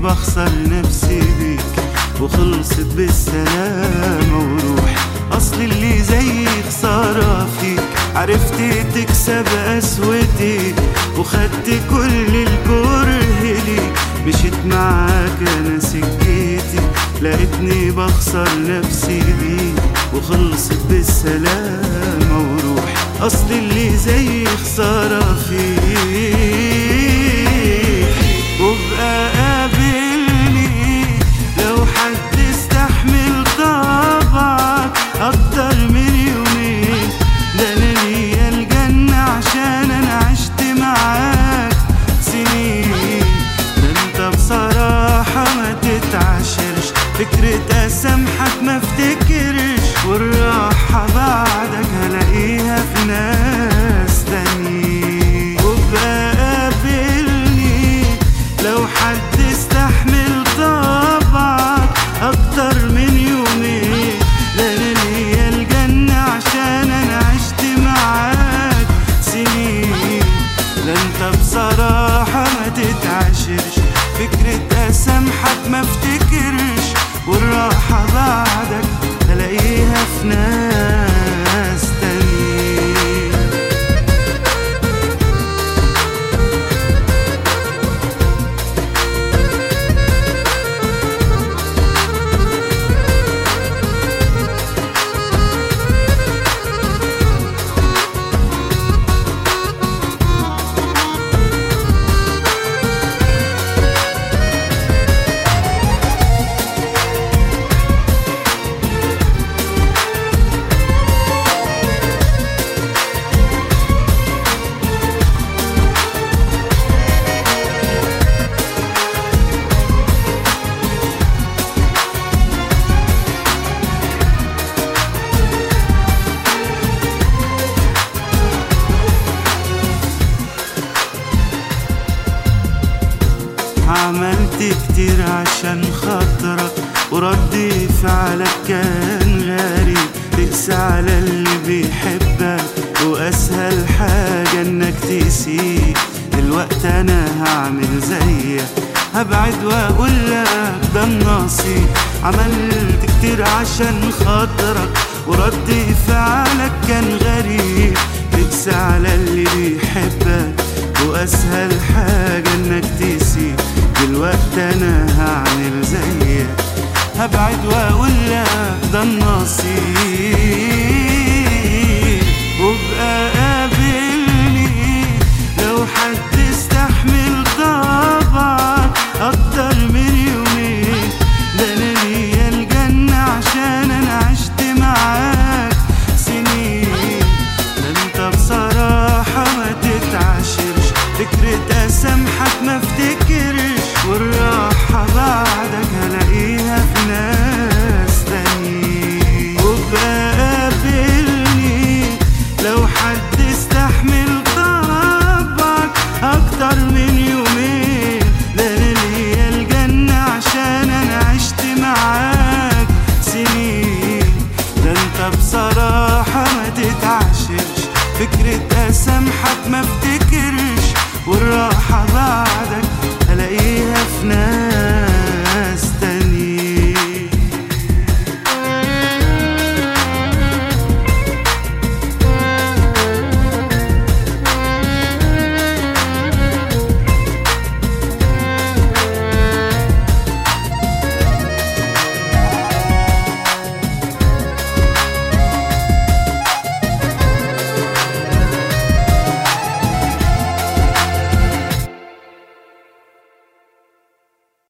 بخسر نفسي بيك وخلصت بالسلامة وروح أصل اللي زي خسارة فيك عرفت تكسب قسوتي وخدت كل الكره ليك مشيت معاك أنا سكتي لقيتني بخسر نفسي بيك وخلصت بالسلامة وروح أصل اللي زي خسارة فيك وابقى قابلني لو حد استحمل طبعك أكتر من يومين ده أنا ليا الجنة عشان أنا عشت معاك سنين ده أنت بصراحة ما تتعاشرش فكرة أسامحك ما افتكرش والراحة بعدك هلاقيها في ناس تانيين وابقى قابلني لو حد استحمل طبعك أكتر من يومين ده أنا ليا الجنة عشان أنا عشت معاك سنين ده أنت بصراحة ما تتعاشرش فكرة أسامحك ما افتكرش والراحة بعدك هلاقيها في ناس تانيين عملت كتير عشان خاطرك ورد فعلك كان غريب تقسى على اللي بيحبك واسهل حاجة انك تسيب دلوقتي انا هعمل زيك هبعد واقول لك ده النصيب عملت كتير عشان خاطرك ورد فعلك كان غريب تقسى على اللي بيحبك واسهل حاجة انك تسيب دلوقتي انا هعمل زيك هبعد واقول لك ده النصيب وابقى قابلني لو حد استحمل طبعك اكتر من يومين ده انا ليا الجنة عشان انا عشت معاك سنين ده انت بصراحة ما تتعاشرش فكرة أسامحك ما افتكرش والراحة بعدك هلاقيها في ناس تانيين وابقى قابلني لو حد استحمل طبعك أكتر من يومين ده أنا ليا الجنة عشان أنا عشت معاك سنين ده انت بصراحة ما تتعاشرش فكرة أسامحك ما افتكرش والراحة